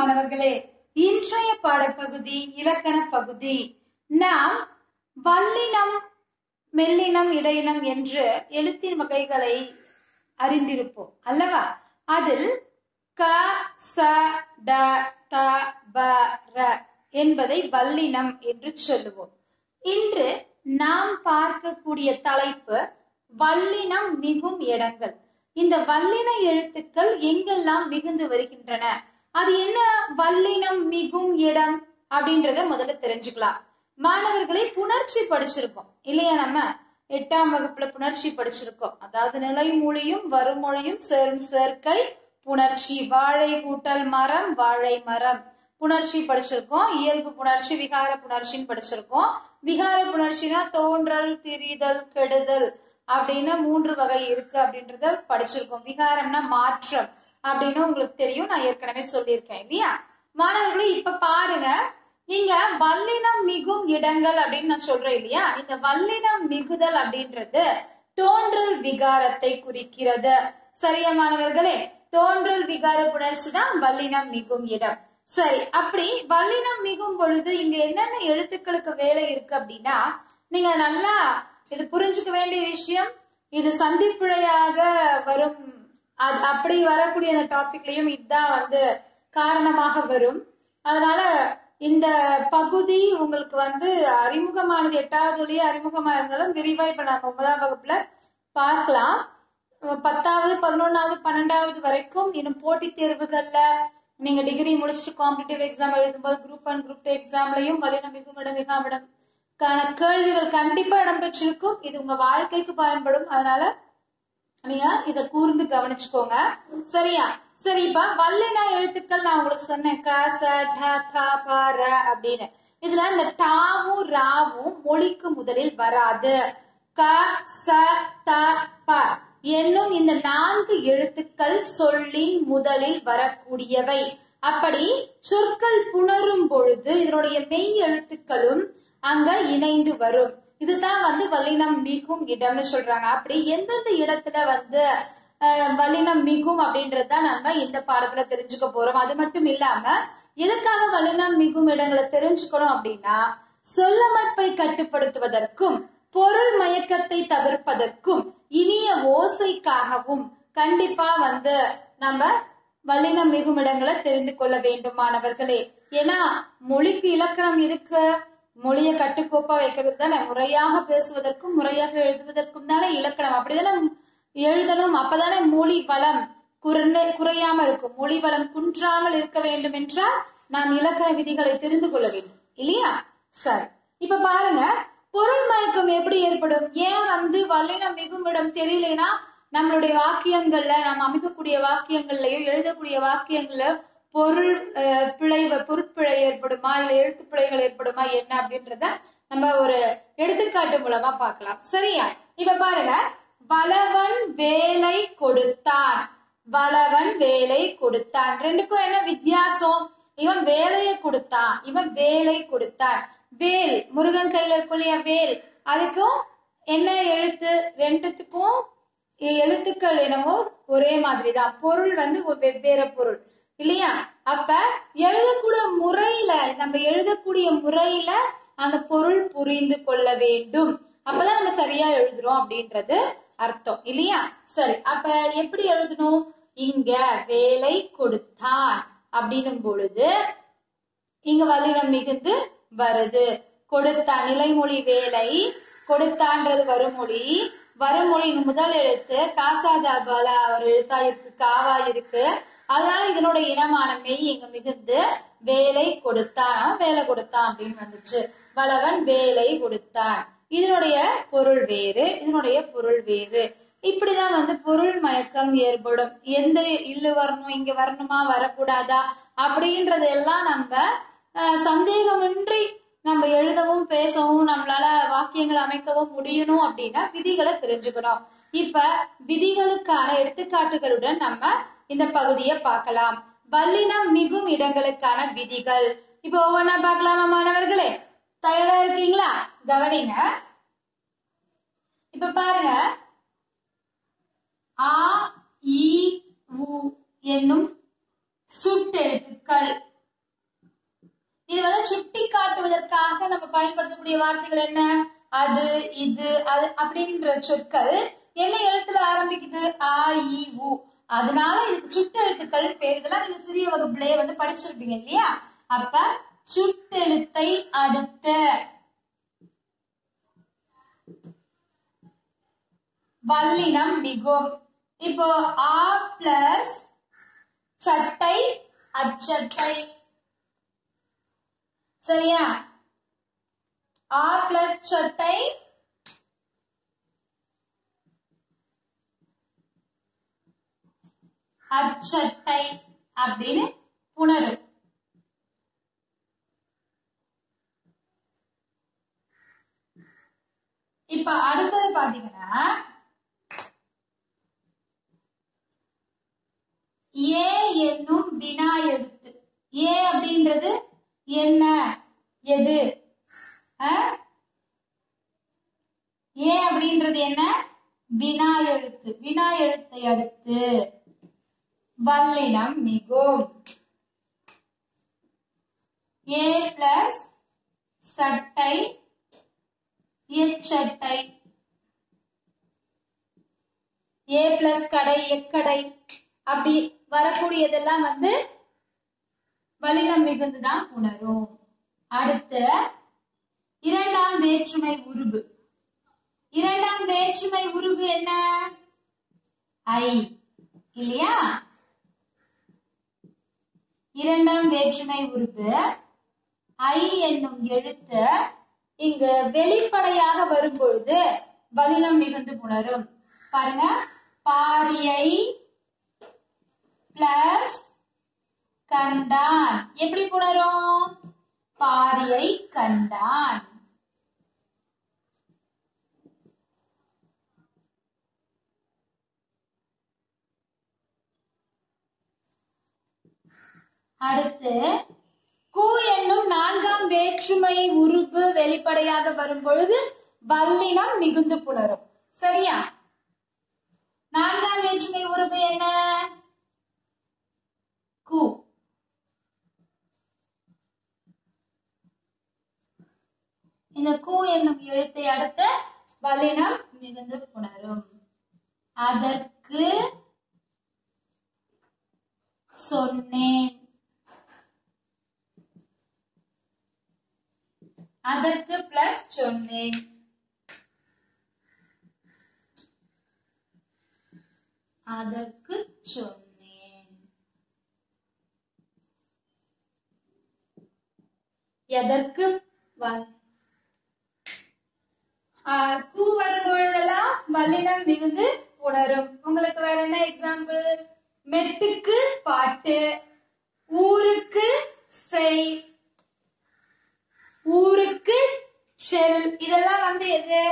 மாணவர்களே இன்றைய பாடப்பகுதி இலக்கண பகுதி நாம் வல்லினம் மெல்லினம் இடையினம் என்று எழுத்தின் வகைகளை அறிந்திருப்போம் அல்லவா அதில் க ச ட த ப ர என்பதை வல்லினம் என்று சொல்லுவோம் இன்று நாம் பார்க்கக்கூடிய தலைப்பு வல்லினம் மிகும் இடங்கள் இந்த வல்லின எழுத்துக்கள் எங்கெல்லாம் மிகுந்து வருகின்றன அது என்ன வல்லினம் மிகும் இடம் அப்படின்றத முதல்ல தெரிஞ்சுக்கலாம் மாணவர்களை புணர்ச்சி படிச்சிருக்கோம் இல்லையா நம்ம எட்டாம் வகுப்புல புணர்ச்சி படிச்சிருக்கோம் அதாவது நிலைமொழியும் வருமொழியும் சேரும் சேர்க்கை புணர்ச்சி வாழை கூட்டல் மரம் வாழை மரம் புணர்ச்சி படிச்சிருக்கோம் இயல்பு புணர்ச்சி விகார புணர்ச்சின்னு படிச்சிருக்கோம் விகார புணர்ச்சினா தோன்றல் திரிதல் கெடுதல் அப்படின்னு மூன்று வகை இருக்கு அப்படின்றத படிச்சிருக்கோம் விகாரம்னா மாற்றம் அப்படின்னு உங்களுக்கு தெரியும் நான் ஏற்கனவே சொல்லியிருக்கேன் இல்லையா மாணவர்களே இப்ப பாருங்க நீங்க வல்லினம் மிகும் இடங்கள் அப்படின்னு நான் சொல்றேன் இல்லையா இந்த வல்லினம் மிகுதல் அப்படின்றது தோன்றல் விகாரத்தை குறிக்கிறது சரியா மாணவர்களே தோன்றல் விகார புணர்ச்சி தான் வல்லினம் மிகும் இடம் சரி அப்படி வல்லினம் மிகும் பொழுது இங்க என்னென்ன எழுத்துக்களுக்கு வேலை இருக்கு அப்படின்னா நீங்க நல்லா இது புரிஞ்சுக்க வேண்டிய விஷயம் இது சந்திப்பிழையாக வரும் அது அப்படி வரக்கூடிய அந்த டாபிக்லயும் இதுதான் வந்து காரணமாக வரும் அதனால இந்த பகுதி உங்களுக்கு வந்து அறிமுகமானது எட்டாவது வழியே அறிமுகமா இருந்தாலும் விரிவா இப்ப நம்ம ஒன்பதாம் வகுப்புல பார்க்கலாம் பத்தாவது பதினொன்னாவது பன்னெண்டாவது வரைக்கும் இன்னும் போட்டித் தேர்வுகள்ல நீங்க டிகிரி முடிச்சுட்டு காம்படிட்டிவ் எக்ஸாம் எழுதும்போது குரூப் ஒன் குரூப் டூ எக்ஸாம்லயும் வல்லினம் மிகுமிடம் மிகாமிடம் கான கேள்விகள் கண்டிப்பா இடம்பெற்றிருக்கும் இது உங்க வாழ்க்கைக்கு பயன்படும் அதனால நீங்க இத கூர்ந்து கவனிச்சுக்கோங்க சரியா சரி இப்ப வல்லின எழுத்துக்கள் நான் உங்களுக்கு சொன்னேன் க ச ட த ப ர அப்படின்னு இதுல இந்த டாவும் ராவும் மொழிக்கு முதலில் வராது க ச த ப என்னும் இந்த நான்கு எழுத்துக்கள் சொல்லின் முதலில் வரக்கூடியவை அப்படி சொற்கள் புணரும் பொழுது இதனுடைய மெய் எழுத்துக்களும் அங்க இணைந்து வரும் இதுதான் வந்து வல்லினம் மிகும் இடம்னு சொல்றாங்க அப்படி எந்தெந்த இடத்துல வந்து வல்லினம் மிகும் அப்படின்றத நம்ம இந்த பாடத்துல தெரிஞ்சுக்க போறோம் அது மட்டும் இல்லாம எதுக்காக வல்லினம் மிகும் இடங்களை தெரிஞ்சுக்கணும் அப்படின்னா சொல்லமைப்பை கட்டுப்படுத்துவதற்கும் பொருள் மயக்கத்தை தவிர்ப்பதற்கும் இனிய ஓசைக்காகவும் கண்டிப்பா வந்து நம்ம வல்லினம் மிகும் இடங்களை தெரிந்து கொள்ள வேண்டும் மாணவர்களே ஏன்னா மொழிக்கு இலக்கணம் இருக்கு மொழியை கட்டுக்கோப்பா வைக்கிறது தானே முறையாக பேசுவதற்கும் முறையாக எழுதுவதற்கும் தானே இலக்கணம் அப்படிதானே எழுதணும் அப்பதானே மொழி வளம் குறை குறையாம இருக்கும் மொழி வளம் குன்றாமல் இருக்க வேண்டும் என்றால் நாம் இலக்கண விதிகளை தெரிந்து கொள்ள வேண்டும் இல்லையா சரி இப்ப பாருங்க பொருள் மயக்கம் எப்படி ஏற்படும் ஏன் வந்து வல்லினம் மிகுமிடம் தெரியலனா நம்மளுடைய வாக்கியங்கள்ல நாம் அமைக்கக்கூடிய வாக்கியங்கள்லயோ எழுதக்கூடிய வாக்கியங்கள்ல பொருள் பிழை பொருட்பிழை ஏற்படுமா இல்ல எழுத்து பிழைகள் ஏற்படுமா என்ன அப்படின்றத நம்ம ஒரு எடுத்துக்காட்டு மூலமா பார்க்கலாம் சரியா இப்ப பாருங்க வளவன் வேலை கொடுத்தான் வளவன் வேலை கொடுத்தான் ரெண்டுக்கும் என்ன வித்தியாசம் இவன் வேலையை கொடுத்தான் இவன் வேலை கொடுத்தான் வேல் முருகன் கையில இருக்கக்கூடிய வேல் அதுக்கும் என்ன எழுத்து ரெண்டுத்துக்கும் எழுத்துக்கள் என்னவோ ஒரே மாதிரிதான் பொருள் வந்து வெவ்வேறு பொருள் இல்லையா அப்ப எழுதக்கூடிய முறையில நம்ம எழுதக்கூடிய முறையில அந்த பொருள் புரிந்து கொள்ள வேண்டும் அப்பதான் நம்ம சரியா எழுதுறோம் அப்படின்றது அர்த்தம் இல்லையா சரி அப்ப எப்படி எழுதணும் இங்க வேலை கொடுத்தான் அப்படின்னும் பொழுது இங்க வல்லினம் மிகுந்து வருது கொடுத்தான் நிலைமொழி வேலை கொடுத்தான்றது வருமொழி வருமொழியின் முதல் எழுத்து காசாதா பல ஒரு எழுத்தா இருக்கு காவா இருக்கு அதனால இதனுடைய இனமான மெய் இங்க மிகுந்து வேலை கொடுத்தான் வேலை கொடுத்தான் அப்படின்னு வந்துச்சு வளவன் வேலை கொடுத்தான் இதனுடைய பொருள் வேறு இதனுடைய பொருள் வேறு இப்படிதான் வந்து பொருள் மயக்கம் ஏற்படும் எந்த இல்லு வரணும் இங்க வரணுமா வரக்கூடாதா அப்படின்றது எல்லாம் நம்ம சந்தேகமின்றி நம்ம எழுதவும் பேசவும் நம்மளால வாக்கியங்கள் அமைக்கவும் முடியணும் அப்படின்னா விதிகளை தெரிஞ்சுக்கணும் இப்ப விதிகளுக்கான எடுத்துக்காட்டுகளுடன் நம்ம இந்த பகுதியை பார்க்கலாம் வல்லினம் மிகும் இடங்களுக்கான விதிகள் இப்ப ஒவ்வொன்னா பார்க்கலாமா மாணவர்களே தயாரா இருக்கீங்களா கவனிங்க இப்ப பாருங்க ஆ இ உ என்னும் சுட்டெழுத்துக்கள் இது வந்து சுட்டி காட்டுவதற்காக நம்ம பயன்படுத்தக்கூடிய வார்த்தைகள் என்ன அது இது அது அப்படின்ற சொற்கள் என்ன எழுத்துல ஆரம்பிக்குது ஆ இ உ அதனால இதுக்கு சுட்டெழுத்துக்கள் பேர் இதெல்லாம் நீங்க சிறிய வகுப்புலயே வந்து படிச்சிருப்பீங்க இல்லையா அப்ப சுட்டெழுத்தை அடுத்த வல்லினம் மிகும் இப்போ ஆ பிளஸ் சட்டை அச்சட்டை சரியா ஆ பிளஸ் சட்டை அச்சட்டை அப்படின்னு புணரும் இப்ப அடுத்தது பாத்தீங்கன்னா ஏ என்னும் வினா எழுத்து ஏ அப்படின்றது என்ன எது அஹ்? ஏ அப்படின்றது என்ன வினா எழுத்து வினா எழுத்தை அடுத்து வல்லினம் மிகும் ஏ பிளஸ் சட்டை எச்சட்டை ஏ பிளஸ் கடை எக்கடை அப்படி வரக்கூடியதெல்லாம் வந்து வல்லினம் மிகுந்துதான் புணரும் அடுத்து இரண்டாம் வேற்றுமை உருபு இரண்டாம் வேற்றுமை உருபு என்ன ஐ இல்லையா இரண்டாம் வேற்றுமை உருபு ஐ என்னும் எழுத்து இங்கு வெளிப்படையாக வரும் பொழுது வலினம் மிகுந்து புணரும் பாருங்க பாரியை பிளஸ் கண்டான் எப்படி புணரும் பாரியை கண்டான் அடுத்து கு என்னும் நான்காம் வேற்றுமை உருபு வெளிப்படையாக வரும் பொழுது வல்லினம் மிகுந்து புணரும் சரியா நான்காம் வேற்றுமை உருபு என்ன கு இந்த கு என்னும் எழுத்தை அடுத்து வல்லினம் மிகுந்து புணரும் அதற்கு சொன்னேன் அதற்கு பிளஸ் சொன்னேன் அதற்கு சொன்னேன் எதற்கு வந் ஆஹ் கூ வரும் பொழுதெல்லாம் வல்லினம் மிகுந்து புணரும் உங்களுக்கு வேற என்ன எக்ஸாம்பிள் மெட்டுக்கு பாட்டு ஊருக்கு செய் ஊருக்கு செல் இதெல்லாம் வந்து எது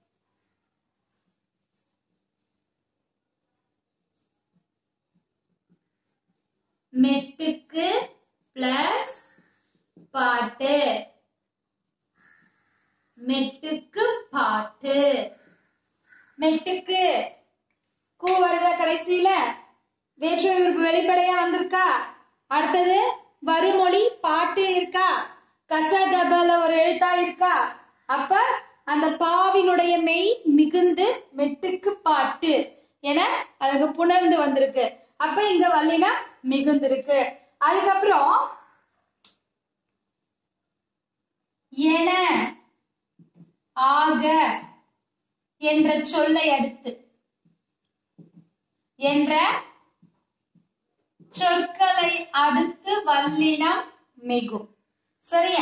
மெட்டுக்கு பிளஸ் பாட்டு மெட்டுக்கு பாட்டு மெட்டுக்கு கூ வருத கடைசியில வேற்றுமை உறுப்பு வெளிப்படையா வந்திருக்கா அடுத்தது வருமொழி பாட்டு இருக்கா கசடபல ஒரு எழுத்தா இருக்கா அப்ப அந்த பாவினுடைய மெய் மிகுந்து மெட்டுக்கு பாட்டு என அதுக்கு புணர்ந்து வந்திருக்கு அப்ப இங்க வல்லினா மிகுந்திருக்கு அதுக்கப்புறம் என ஆக என்ற சொல்லை அடுத்து என்ற சொற்களை அடுத்து வல்லினம் மிகும் சரியா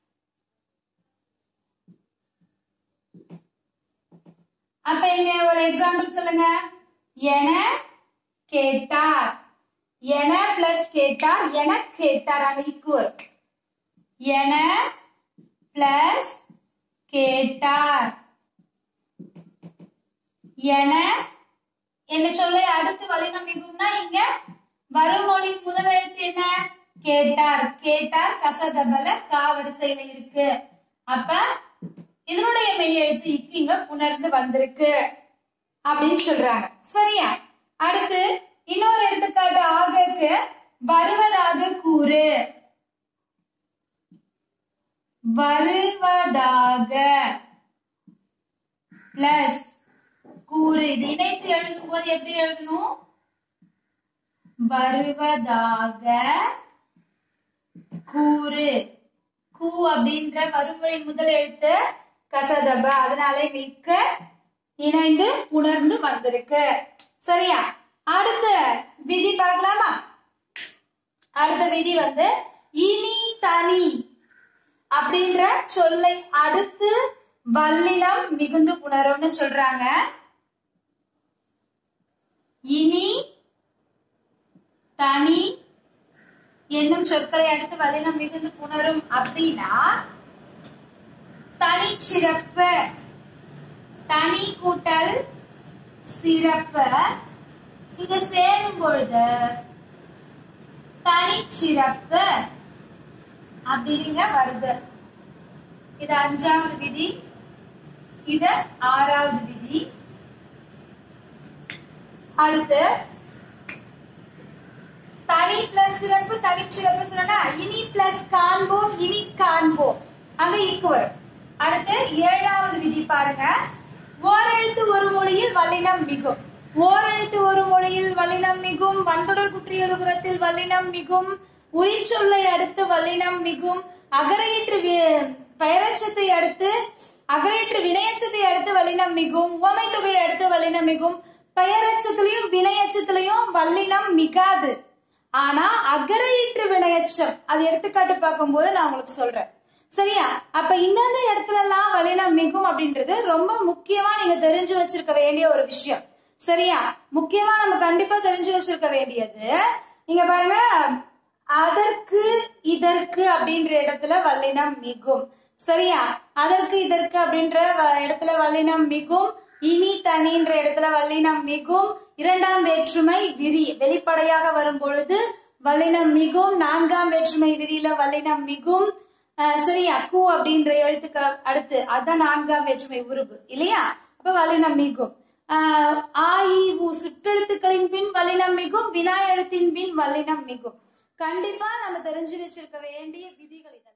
அப்ப இங்க ஒரு எக்ஸாம்பிள் சொல்லுங்க என கேட்டார் என பிளஸ் கேட்டார் என கேட்டார் அந்த ஈக்குவல் என பிளஸ் கேட்டார் என என்ன சொல்ல அடுத்து வலினம் மிகும்னா இங்க வருமொழி முதல் எழுத்து என்ன கேட்டார் கேட்டார் கசதபல கா வரிசையில இருக்கு அப்ப இதனுடைய மெய் எழுத்து இக்கு இங்க புணர்ந்து வந்திருக்கு அப்படின்னு சொல்றாங்க சரியா அடுத்து இன்னொரு எடுத்துக்காட்டு ஆகக்கு வருவதாக கூறு வருவதாக பிளஸ் கூறு இது இணைத்து எழுதும் போது எப்படி எழுதணும் வருவதாக கூறு கூ அப்படின்ற கருமொழியின் முதல் எழுத்து கசதப அதனால எங்களுக்கு இணைந்து உணர்ந்து வந்திருக்கு சரியா அடுத்த விதி பார்க்கலாமா அடுத்த விதி வந்து இனி தனி அப்படின்ற சொல்லை அடுத்து வல்லினம் மிகுந்து புணரும்னு சொல்றாங்க இனி தனி என்னும் சொற்களை அடுத்து வல்லினம் மிகுந்து புணரும் அப்படின்னா தனி சிறப்பு தனி கூட்டல் சிறப்பு இங்க சேரும் பொழுது தனிச்சிறப்பு அப்படிங்க வருது இது அஞ்சாவது விதி இது ஆறாவது விதி அடுத்து தனி பிளஸ் சிறப்பு தனிச்சிறப்பு சொன்னா இனி பிளஸ் காண்போம் இனி காண்போம் அங்க இக்கு வரும் அடுத்து ஏழாவது விதி பாருங்க ஓரெழுத்து ஒரு மொழியில் வல்லினம் மிகும் ஓரெழுத்து ஒரு மொழியில் வல்லினம் மிகும் வன்தொடர் குற்றியலுகுரத்தில் வல்லினம் மிகும் உயிர்ச்சொல்லை அடுத்து வல்லினம் மிகும் அகரையற்று வி- பெயரச்சத்தை அடுத்து அகரையற்று வினையச்சத்தை அடுத்து வல்லினம் மிகும் உவமை தொகையை அடுத்து வல்லினம் மிகும் பெயரச்சத்திலையும் வினையச்சத்திலையும் வல்லினம் மிகாது ஆனா அகரையற்று வினையச்சம் அது எடுத்துக்காட்டு பார்க்கும்போது நான் உங்களுக்கு சொல்றேன் சரியா அப்ப இந்தந்த இடத்துல எல்லாம் வல்லினம் மிகும் அப்படின்றது ரொம்ப முக்கியமா நீங்க தெரிஞ்சு வச்சிருக்க வேண்டிய ஒரு விஷயம் சரியா முக்கியமா நம்ம கண்டிப்பா தெரிஞ்சு வச்சிருக்க வேண்டியது நீங்க பாருங்க அதற்கு இதற்கு அப்படின்ற இடத்துல வல்லினம் மிகும் சரியா அதற்கு இதற்கு அப்படின்ற வ- இடத்துல வல்லினம் மிகும் இனி தனின்ற இடத்துல வல்லினம் மிகும் இரண்டாம் வேற்றுமை விரி வெளிப்படையாக வரும் பொழுது வல்லினம் மிகும் நான்காம் வேற்றுமை விரியில வல்லினம் மிகும் அஹ் சரியா கு அப்படின்ற எழுத்துக்கு அடுத்து அதான் நான்காம் வேற்றுமை உருபு இல்லையா அப்ப வல்லினம் மிகும் ஆஹ் ஆ இ உ சுற்றெழுத்துக்களின் பின் வல்லினம் மிகும் வினா எழுத்தின் பின் வல்லினம் மிகும் கண்டிப்பா நம்ம தெரிஞ்சு வச்சிருக்க வேண்டிய விதிகள் இதெல்லாம்